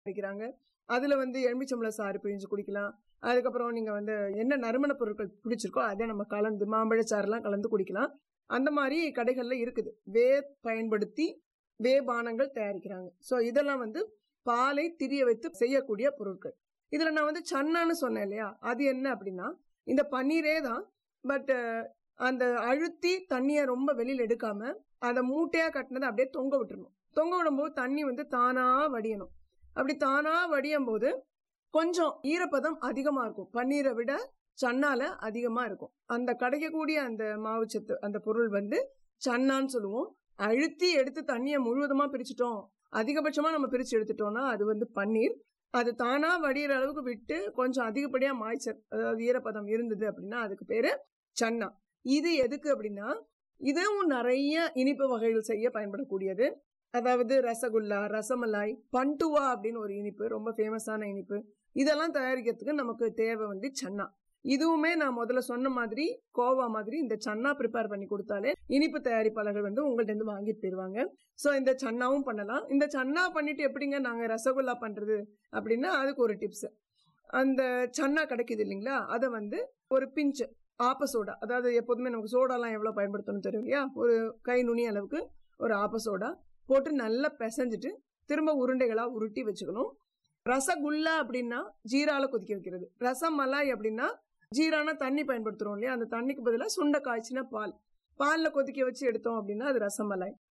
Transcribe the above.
குடிக்கிறாங்க அதுல வந்து எலுமிச்சம்பழ சாறு பிழிஞ்சு குடிக்கலாம் அதுக்கப்புறம் நீங்க வந்து என்ன நறுமண பொருட்கள் பிடிச்சிருக்கோ அதை நம்ம கலந்து மாம்பழச்சாறுலாம் கலந்து குடிக்கலாம் அந்த மாதிரி கடைகள்ல இருக்குது வே பயன்படுத்தி வே பானங்கள் தயாரிக்கிறாங்க ஸோ இதெல்லாம் வந்து பாலை திரிய வைத்து செய்யக்கூடிய பொருட்கள் இதுல நான் வந்து சன்னான்னு சொன்னேன் இல்லையா அது என்ன அப்படின்னா இந்த பன்னீரே தான் பட் அந்த அழுத்தி தண்ணியை ரொம்ப வெளியில் எடுக்காம அதை மூட்டையா கட்டினதை அப்படியே தொங்க விட்டுறணும் தொங்க விடும்போது தண்ணி வந்து தானா வடியணும் அப்படி தானா வடியும் போது கொஞ்சம் ஈரப்பதம் அதிகமா இருக்கும் பன்னீரை விட சன்னால அதிகமா இருக்கும் அந்த கிடைக்கக்கூடிய அந்த மாவுச்சத்து அந்த பொருள் வந்து சன்னான்னு சொல்லுவோம் அழுத்தி எடுத்து தண்ணியை முழுவதுமா பிரிச்சுட்டோம் அதிகபட்சமா நம்ம பிரிச்சு எடுத்துட்டோம்னா அது வந்து பன்னீர் அது தானா வடிகிற அளவுக்கு விட்டு கொஞ்சம் அதிகப்படியா மாய்ச்சல் அதாவது ஈரப்பதம் இருந்தது அப்படின்னா அதுக்கு பேரு சன்னா இது எதுக்கு அப்படின்னா இதுவும் நிறைய இனிப்பு வகைகள் செய்ய பயன்படக்கூடியது அதாவது ரசகுல்லா ரசமலாய் பண்டுவா அப்படின்னு ஒரு இனிப்பு ரொம்ப ஃபேமஸான இனிப்பு இதெல்லாம் தயாரிக்கிறதுக்கு நமக்கு தேவை வந்து சன்னா இதுவுமே நான் முதல்ல சொன்ன மாதிரி கோவா மாதிரி இந்த சன்னா ப்ரிப்பேர் பண்ணி கொடுத்தாலே இனிப்பு தயாரிப்பாளர்கள் வந்து உங்கள்ட்ட இருந்து வாங்கிட்டு போயிருவாங்க ஸோ இந்த சன்னாவும் பண்ணலாம் இந்த சன்னா பண்ணிட்டு எப்படிங்க நாங்கள் ரசகுல்லா பண்றது அப்படின்னா அதுக்கு ஒரு டிப்ஸ் அந்த சன்னா கிடைக்குது இல்லைங்களா அதை வந்து ஒரு பிஞ்சு ஆப்ப சோடா அதாவது எப்போதுமே நமக்கு சோடாலாம் எவ்வளோ பயன்படுத்தணும் தெரியும் இல்லையா ஒரு கை நுனி அளவுக்கு ஒரு ஆப்ப சோடா போட்டு நல்லா பிசைஞ்சிட்டு திரும்ப உருண்டைகளா உருட்டி வச்சுக்கணும் ரசகுல்லா அப்படின்னா ஜீரால கொதிக்க வைக்கிறது ரசமலாய் அப்படின்னா ஜீரான தண்ணி பயன்படுத்துறோம் இல்லையா அந்த தண்ணிக்கு பதிலாக சுண்டை காய்ச்சின பால் பாலில் கொதிக்க வச்சு எடுத்தோம் அப்படின்னா அது ரசமலாய்